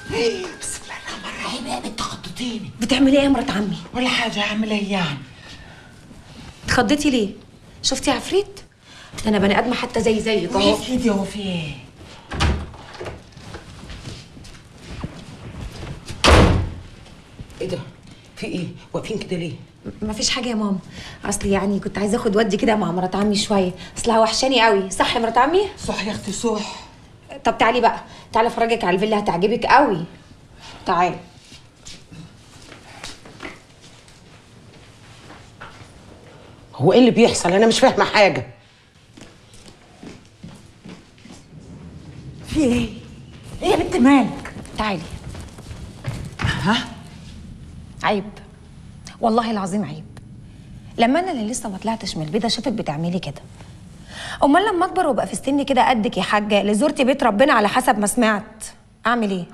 بسم الله الرحمن الرحيم يا بنت خضتيني بتعملي ايه يا مرات عمي ولا حاجه اعمل ايه يعني اتخضيتي ليه شفتي عفريت ده انا بني ادمه حتى زي زيك اهو يا سيدي هو في ايه ايه ده في ايه واقفين كده ليه مفيش حاجه يا ماما اصل يعني كنت عايزه اخد ودي كده مع مرات عمي شويه اصلها وحشاني قوي صح يا مرات عمي صح يا اختي صح طب تعالي بقى تعالي افرجك على الفيلا هتعجبك قوي تعالي هو ايه اللي بيحصل انا مش فاهمه حاجه في ايه ايه يا بنت مالك تعالي ها عيب والله العظيم عيب لما انا اللي لسه ما طلعتش من البيضه اشوفك بتعملي كده امال لما اكبر وابقى في السن كده قدك يا حاجه اللي زرتي بيت ربنا على حسب ما سمعت اعمل ايه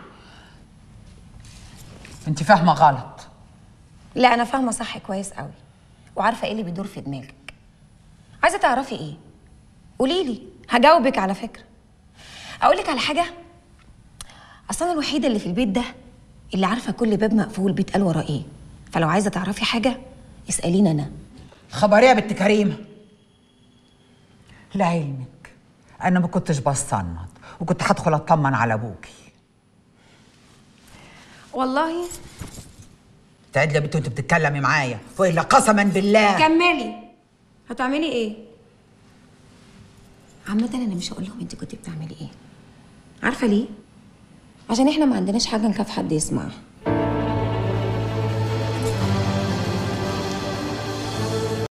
انت فاهمه غلط لا انا فاهمه صح كويس قوي وعارفه ايه اللي بيدور في دماغك عايزه تعرفي ايه قولي لي هجاوبك على فكره اقول لك على حاجه اصل انا الوحيده اللي في البيت ده اللي عارفه كل باب مقفول بيتقال وراه ايه فلو عايزه تعرفي حاجه اساليني انا خبريه يا بنت كريمه لعلمك انا ما كنتش بصنط وكنت هدخل اطمن على ابوكي والله تعد يا بنت وانت بتتكلمي معايا والا قسما بالله كملي هتعملي ايه عامة انا مش هقول لهم انت كنت بتعملي ايه عارفة ليه؟ عشان احنا ما عندناش حاجة نخاف حد يسمعها